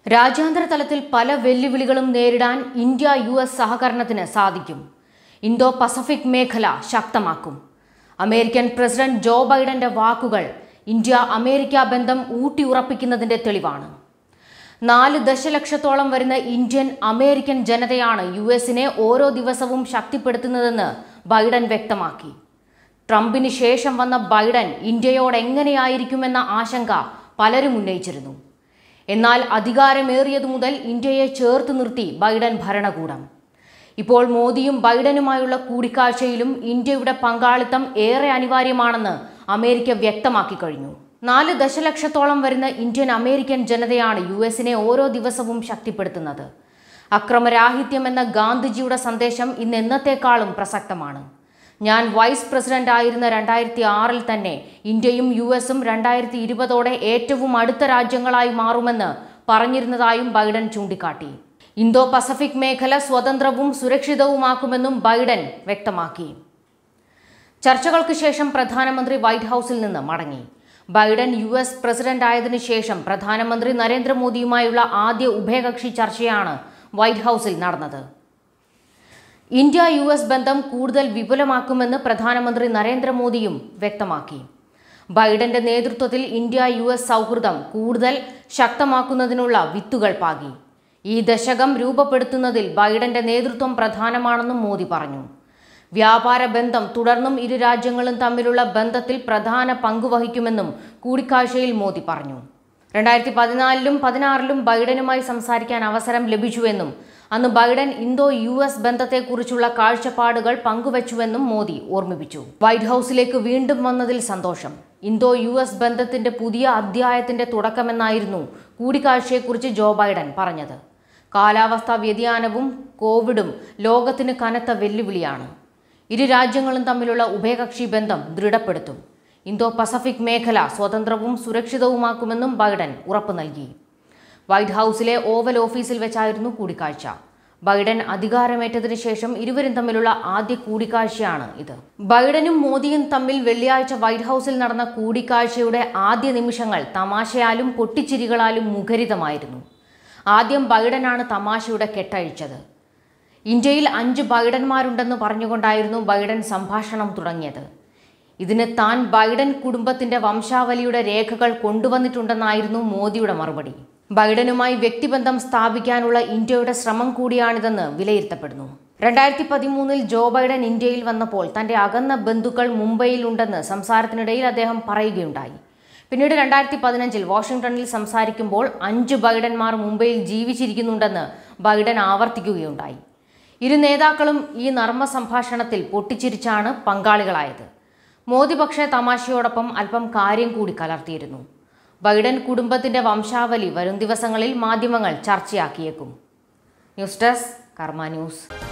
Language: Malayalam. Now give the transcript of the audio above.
രാജ്യാന്തര തലത്തിൽ പല വെല്ലുവിളികളും നേരിടാൻ ഇന്ത്യ യു എസ് സഹകരണത്തിന് സാധിക്കും ഇന്തോ പസഫിക് മേഖല ശക്തമാക്കും അമേരിക്കൻ പ്രസിഡന്റ് ജോ ബൈഡന്റെ വാക്കുകൾ ഇന്ത്യ അമേരിക്ക ബന്ധം ഊട്ടിയുറപ്പിക്കുന്നതിന്റെ തെളിവാണ് നാല് ദശലക്ഷത്തോളം വരുന്ന ഇന്ത്യൻ അമേരിക്കൻ ജനതയാണ് യു എസിനെ ഓരോ ദിവസവും ശക്തിപ്പെടുത്തുന്നതെന്ന് ബൈഡൻ വ്യക്തമാക്കി ട്രംപിന് ശേഷം വന്ന ബൈഡൻ ഇന്ത്യയോട് എങ്ങനെയായിരിക്കുമെന്ന ആശങ്ക പലരും ഉന്നയിച്ചിരുന്നു എന്നാൽ അധികാരമേറിയതു മുതൽ ഇന്ത്യയെ ചേർത്ത് നിർത്തി ബൈഡൻ ഭരണകൂടം ഇപ്പോൾ മോദിയും ബൈഡനുമായുള്ള കൂടിക്കാഴ്ചയിലും ഇന്ത്യയുടെ പങ്കാളിത്തം ഏറെ അനിവാര്യമാണെന്ന് അമേരിക്ക വ്യക്തമാക്കി കഴിഞ്ഞു നാല് ദശലക്ഷത്തോളം വരുന്ന ഇന്ത്യൻ അമേരിക്കൻ ജനതയാണ് യു എസിനെ ഓരോ ദിവസവും ശക്തിപ്പെടുത്തുന്നത് അക്രമരാഹിത്യം എന്ന ഗാന്ധിജിയുടെ സന്ദേശം ഇന്ന് എന്നത്തേക്കാളും പ്രസക്തമാണ് ഞാൻ വൈസ് പ്രസിഡന്റ് ആയിരുന്ന രണ്ടായിരത്തി ആറിൽ തന്നെ ഇന്ത്യയും യു എസും രണ്ടായിരത്തി ഇരുപതോടെ ഏറ്റവും അടുത്ത രാജ്യങ്ങളായി മാറുമെന്ന് പറഞ്ഞിരുന്നതായും ബൈഡൻ ചൂണ്ടിക്കാട്ടി ഇന്തോ പസഫിക് മേഖല സ്വതന്ത്രവും സുരക്ഷിതവുമാക്കുമെന്നും ബൈഡൻ വ്യക്തമാക്കി ചർച്ചകൾക്ക് ശേഷം പ്രധാനമന്ത്രി വൈറ്റ് ഹൌസിൽ നിന്ന് മടങ്ങി ബൈഡൻ യു എസ് പ്രസിഡന്റ് ആയതിനു ശേഷം പ്രധാനമന്ത്രി നരേന്ദ്രമോദിയുമായുള്ള ആദ്യ ഉഭയകക്ഷി ചർച്ചയാണ് വൈറ്റ് ഹൌസിൽ നടന്നത് ഇന്ത്യ യു എസ് ബന്ധം കൂടുതൽ വിപുലമാക്കുമെന്ന് പ്രധാനമന്ത്രി നരേന്ദ്രമോദിയും വ്യക്തമാക്കി ബൈഡന്റെ നേതൃത്വത്തിൽ ഇന്ത്യ യു എസ് സൗഹൃദം കൂടുതൽ ശക്തമാക്കുന്നതിനുള്ള വിത്തുകൾ പാകി ഈ ദശകം രൂപപ്പെടുത്തുന്നതിൽ ബൈഡന്റെ നേതൃത്വം പ്രധാനമാണെന്നും മോദി പറഞ്ഞു വ്യാപാര ബന്ധം തുടർന്നും ഇരു രാജ്യങ്ങളും തമ്മിലുള്ള ബന്ധത്തിൽ പ്രധാന പങ്കുവഹിക്കുമെന്നും കൂടിക്കാഴ്ചയിൽ മോദി പറഞ്ഞു രണ്ടായിരത്തി പതിനാലിലും പതിനാറിലും ബൈഡനുമായി സംസാരിക്കാൻ അവസരം ലഭിച്ചുവെന്നും അന്ന് ബൈഡൻ ഇന്തോ യു എസ് ബന്ധത്തെക്കുറിച്ചുള്ള കാഴ്ചപ്പാടുകൾ പങ്കുവച്ചുവെന്നും മോദി ഓർമ്മിപ്പിച്ചു വൈറ്റ് ഹൌസിലേക്ക് വീണ്ടും വന്നതിൽ സന്തോഷം ഇന്തോ യു എസ് ബന്ധത്തിന്റെ പുതിയ അധ്യായത്തിന്റെ തുടക്കമെന്നായിരുന്നു കൂടിക്കാഴ്ചയെക്കുറിച്ച് ജോ ബൈഡൻ പറഞ്ഞത് കാലാവസ്ഥാ വ്യതിയാനവും കോവിഡും ലോകത്തിന് കനത്ത വെല്ലുവിളിയാണ് ഇരു രാജ്യങ്ങളും തമ്മിലുള്ള ഉഭയകക്ഷി ബന്ധം ദൃഢപ്പെടുത്തും ഇന്തോ പസഫിക് മേഖല സ്വതന്ത്രവും സുരക്ഷിതവുമാക്കുമെന്നും ബൈഡൻ ഉറപ്പു നൽകി വൈറ്റ് ഹൌസിലെ ഓവൽ ഓഫീസിൽ വെച്ചായിരുന്നു കൂടിക്കാഴ്ച ബൈഡൻ അധികാരമേറ്റതിനു ശേഷം ഇരുവരും തമ്മിലുള്ള ആദ്യ കൂടിക്കാഴ്ചയാണ് ഇത് ബൈഡനും മോദിയും തമ്മിൽ വെള്ളിയാഴ്ച വൈറ്റ് ഹൌസിൽ നടന്ന കൂടിക്കാഴ്ചയുടെ ആദ്യ നിമിഷങ്ങൾ തമാശയാലും പൊട്ടിച്ചിരികളാലും മുഖരിതമായിരുന്നു ആദ്യം ബൈഡനാണ് തമാശയുടെ കെട്ടഴിച്ചത് ഇന്ത്യയിൽ അഞ്ച് ബൈഡന്മാരുണ്ടെന്ന് പറഞ്ഞുകൊണ്ടായിരുന്നു ബൈഡൻ സംഭാഷണം തുടങ്ങിയത് ഇതിന് താൻ ബൈഡൻ കുടുംബത്തിന്റെ വംശാവലിയുടെ രേഖകൾ കൊണ്ടുവന്നിട്ടുണ്ടെന്നായിരുന്നു മോദിയുടെ മറുപടി ബൈഡനുമായി വ്യക്തിബന്ധം സ്ഥാപിക്കാനുള്ള ഇന്ത്യയുടെ ശ്രമം കൂടിയാണിതെന്ന് വിലയിരുത്തപ്പെടുന്നു രണ്ടായിരത്തി പതിമൂന്നിൽ ജോ ബൈഡൻ ഇന്ത്യയിൽ വന്നപ്പോൾ തന്റെ അകന്ന ബന്ധുക്കൾ മുംബൈയിലുണ്ടെന്ന് സംസാരത്തിനിടയിൽ അദ്ദേഹം പറയുകയുണ്ടായി പിന്നീട് രണ്ടായിരത്തി പതിനഞ്ചിൽ വാഷിംഗ്ടണിൽ സംസാരിക്കുമ്പോൾ അഞ്ച് ബൈഡന്മാർ മുംബൈയിൽ ജീവിച്ചിരിക്കുന്നുണ്ടെന്ന് ബൈഡൻ ആവർത്തിക്കുകയുണ്ടായി ഇരു നേതാക്കളും ഈ നർമ്മ സംഭാഷണത്തിൽ പൊട്ടിച്ചിരിച്ചാണ് പങ്കാളികളായത് മോദി പക്ഷേ തമാശയോടൊപ്പം അല്പം കാര്യം കൂടി കലർത്തിയിരുന്നു ബൈഡൻ കുടുംബത്തിന്റെ വംശാവലി വരും ദിവസങ്ങളിൽ മാധ്യമങ്ങൾ ചർച്ചയാക്കിയേക്കും ന്യൂസ് ഡെസ്ക് കർമ്മ ന്യൂസ്